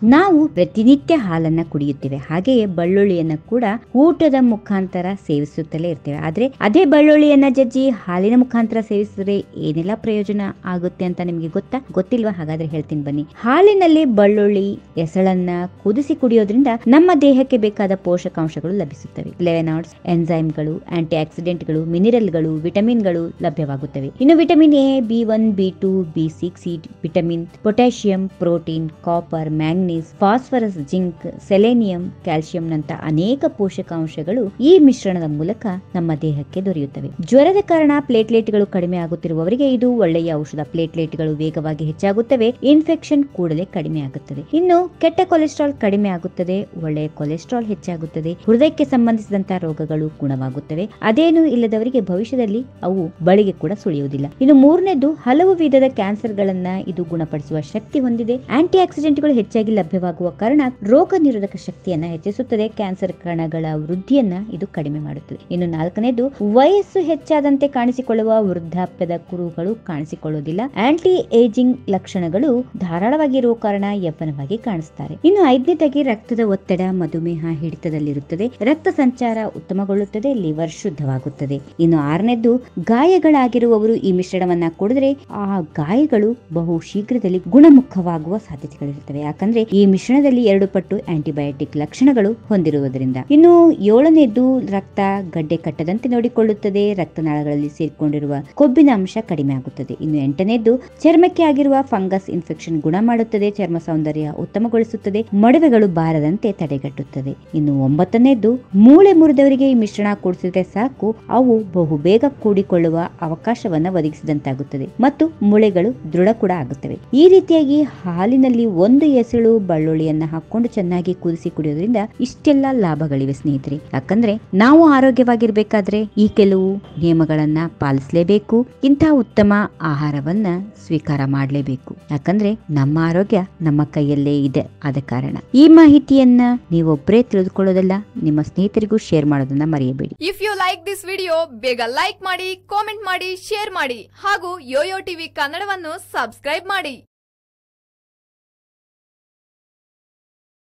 ನಾವು ಪ್ರತಿನಿತ್ಯ ಹಾಲನ್ನ ಕುಡಿಯುತ್ತೇವೆ ಹಾಗೆಯೇ ಬೆಳ್ಳುಳ್ಳಿಯನ್ನ ಕೂಡ ಊಟದ ಮುಖಾಂತರ ಸೇವಿಸುತ್ತಲೇ ಇರ್ತೇವೆ ಆದ್ರೆ ಅದೇ ಬೆಳ್ಳುಳ್ಳಿಯನ್ನ ಜಜ್ಜಿ ಹಾಲಿನ ಮುಖಾಂತರ ಸೇವಿಸಿದ್ರೆ ಏನೆಲ್ಲ ಪ್ರಯೋಜನ ಆಗುತ್ತೆ ಅಂತ ನಿಮಗೆ ಗೊತ್ತಾ ಗೊತ್ತಿಲ್ವಾ ಹಾಗಾದ್ರೆ ಹೇಳ್ತೀನಿ ಬನ್ನಿ ಹಾಲಿನಲ್ಲಿ ಬೆಳ್ಳುಳ್ಳಿ ಎಸಳನ್ನ ಕುದಿಸಿ ಕುಡಿಯೋದ್ರಿಂದ ನಮ್ಮ ದೇಹಕ್ಕೆ ಬೇಕಾದ ಪೋಷಕಾಂಶಗಳು ಲಭಿಸುತ್ತವೆ ಲೆವೆನಾಟ್ಸ್ ಎನ್ಸೈಮ್ಗಳು ಆಂಟಿ ಆಕ್ಸಿಡೆಂಟ್ಗಳು ಮಿನರಲ್ಗಳು ವಿಟಮಿನ್ಗಳು ಲಭ್ಯವಾಗುತ್ತವೆ ಇನ್ನು vitamin A B one B two B six vitamin potassium protein copper manganese phosphorus zinc selenium ಕ್ಯಾಲ್ಸಿಯಂನಂತ ಅನೇಕ ಪೋಷಕಾಂಶಗಳು ಈ ಮಿಶ್ರಣದ ಮೂಲಕ ನಮ್ಮ ದೇಹಕ್ಕೆ ದೊರೆಯುತ್ತವೆ ಜ್ವರದ ಕಾರಣ ಪ್ಲೇಟ್ಲೆಟ್ಗಳು ಕಡಿಮೆ ಆಗುತ್ತಿರುವವರಿಗೆ ಇದು ಒಳ್ಳೆಯ ಔಷಧ ಪ್ಲೇಟ್ಲೆಟ್ಗಳು ವೇಗವಾಗಿ ಹೆಚ್ಚಾಗುತ್ತವೆ ಇನ್ಫೆಕ್ಷನ್ ಕೂಡಲೇ ಕಡಿಮೆ ಆಗುತ್ತದೆ ಇನ್ನು ಕೆಟ್ಟ ಕೊಲೆಸ್ಟ್ರಾಲ್ ಕಡಿಮೆ ಆಗುತ್ತದೆ ಒಳ್ಳೆಯ ಕೊಲೆಸ್ಟ್ರಾಲ್ ಹೆಚ್ಚಾಗುತ್ತದೆ ಹೃದಯಕ್ಕೆ ಸಂಬಂಧಿಸಿದಂತಹ ರೋಗಗಳು ಗುಣವಾಗುತ್ತವೆ ಅದೇನು ಇಲ್ಲದವರಿಗೆ ಭವಿಷ್ಯದಲ್ಲಿ ಅವು ಬಳಿಗೆ ಕೂಡ ಸುಳಿಯುವುದಿಲ್ಲ ಇನ್ನು ಮೂರನೇದು ಹಲವು ವಿಧದ ಕ್ಯಾನ್ಸರ್ಗಳನ್ನ ಇದು ಗುಣಪಡಿಸುವ ಶಕ್ತಿ ಹೊಂದಿದೆ ಆಂಟಿ ಆಕ್ಸಿಡೆಂಟ್ಗಳು ಹೆಚ್ಚಾಗಿ ಲಭ್ಯವಾಗುವ ಕಾರಣ ರೋಗ ನಿರೋಧಕ ಶಕ್ತಿಯನ್ನ ಹೆಚ್ಚಿಸುತ್ತದೆ ಕ್ಯಾನ್ಸರ್ ಕಣಗಳ ವೃದ್ಧಿಯನ್ನ ಇದು ಕಡಿಮೆ ಮಾಡುತ್ತದೆ ಇನ್ನು ನಾಲ್ಕನೇದು ವಯಸ್ಸು ಹೆಚ್ಚಾದಂತೆ ಕಾಣಿಸಿಕೊಳ್ಳುವ ವೃದ್ಧಾಪ್ಯದ ಕುರುಹುಗಳು ಕಾಣಿಸಿಕೊಳ್ಳುವುದಿಲ್ಲ ಆಂಟಿ ಏಜಿಂಗ್ ಲಕ್ಷಣಗಳು ಧಾರಾಳವಾಗಿರುವ ಕಾರಣ ಯೌವನವಾಗಿ ಕಾಣಿಸ್ತಾರೆ ಇನ್ನು ಐದನೇದಾಗಿ ರಕ್ತದ ಒತ್ತಡ ಮಧುಮೇಹ ಹಿಡಿತದಲ್ಲಿರುತ್ತದೆ ರಕ್ತ ಸಂಚಾರ ಉತ್ತಮಗೊಳ್ಳುತ್ತದೆ ಲಿವರ್ ಶುದ್ಧವಾಗುತ್ತದೆ ಇನ್ನು ಆರನೇದ್ದು ಗಾಯಗಳಾಗಿರುವವರು ಈ ಮಿಶ್ರಣವನ್ನ ಕುಡಿದ್ರೆ ಆ ಗಾಯಗಳು ಬಹು ಶೀಘ್ರದಲ್ಲಿ ಗುಣಮುಖವಾಗುವ ಸಾಧ್ಯತೆಗಳಿರುತ್ತವೆ ಯಾಕಂದ್ರೆ ಈ ಮಿಶ್ರಣದಲ್ಲಿ ಎರಡು ಪಟ್ಟು ಆಂಟಿಬಯೋಟಿಕ್ ಲಕ್ಷಣಗಳು ಹೊಂದಿರುವುದರಿಂದ ಇನ್ನು ಏಳನೇದ್ದು ರಕ್ತ ಗಡ್ಡೆ ಕಟ್ಟದಂತೆ ನೋಡಿಕೊಳ್ಳುತ್ತದೆ ರಕ್ತನಾಳಗಳಲ್ಲಿ ಸೇರಿಕೊಂಡಿರುವ ಕೊಬ್ಬಿನ ಅಂಶ ಕಡಿಮೆ ಆಗುತ್ತದೆ ಇನ್ನು ಎಂಟನೇದ್ದು ಚರ್ಮಕ್ಕೆ ಆಗಿರುವ ಫಂಗಸ್ ಇನ್ಫೆಕ್ಷನ್ ಗುಣ ಮಾಡುತ್ತದೆ ಚರ್ಮ ಸೌಂದರ್ಯ ಉತ್ತಮಗೊಳಿಸುತ್ತದೆ ಮೊಡವೆಗಳು ಬಾರದಂತೆ ತಡೆಗಟ್ಟುತ್ತದೆ ಇನ್ನು ಒಂಬತ್ತನೇದ್ದು ಮೂಳೆ ಮುರಿದವರಿಗೆ ಈ ಮಿಶ್ರಣ ಕೂಡಿಸಿದ್ರೆ ಸಾಕು ಅವು ಬಹು ಬೇಗ ಕೂಡಿಕೊಳ್ಳುವ ಅವಕಾಶವನ್ನ ಒದಗಿಸಿದಂತಾಗುತ್ತದೆ ಮತ್ತು ಮೂಳೆಗಳು ದೃಢ ಕೂಡ ಆಗುತ್ತವೆ ಈ ರೀತಿಯಾಗಿ ಹಾಲಿನಲ್ಲಿ ಒಂದು ಎಸಳು ಬೆಳ್ಳುಳ್ಳಿಯನ್ನ ಹಾಕೊಂಡು ಚೆನ್ನಾಗಿ ಕುದಿಸಿ ಕುಡಿಯೋದ್ರಿಂದ ಇಷ್ಟೆಲ್ಲ ಲಾಭಗಳಿವೆ ಸ್ನೇಹಿತರೆ ಯಾಕಂದ್ರೆ ನಾವು ಆರೋಗ್ಯವಾಗಿರ್ಬೇಕಾದ್ರೆ ಈ ಕೆಲವು ನಿಯಮಗಳನ್ನ ಪಾಲಿಸಲೇಬೇಕು ಇಂಥ ಉತ್ತಮ ಆಹಾರವನ್ನ ಸ್ವೀಕಾರ ಮಾಡಲೇಬೇಕು ಯಾಕಂದ್ರೆ ನಮ್ಮ ಆರೋಗ್ಯ ನಮ್ಮ ಕೈಯಲ್ಲೇ ಇದೆ ಆದ ಕಾರಣ ಈ ಮಾಹಿತಿಯನ್ನ ನೀವೊಬ್ಬರೇ ತಿಳಿದುಕೊಳ್ಳೋದಲ್ಲ ನಿಮ್ಮ ಸ್ನೇಹಿತರಿಗೂ ಶೇರ್ ಮಾಡೋದನ್ನ ಮರೆಯಬೇಡಿ if you like this video ಬೇಗ ಲೈಕ್ ಮಾಡಿ ಕಾಮೆಂಟ್ ಮಾಡಿ ಶೇರ್ ಮಾಡಿ ಹಾಗೂ ಯೋಯೋ ಟಿವಿ ಕನ್ನಡವನ್ನು ಸಬ್ಸ್ಕ್ರೈಬ್ ಮಾಡಿ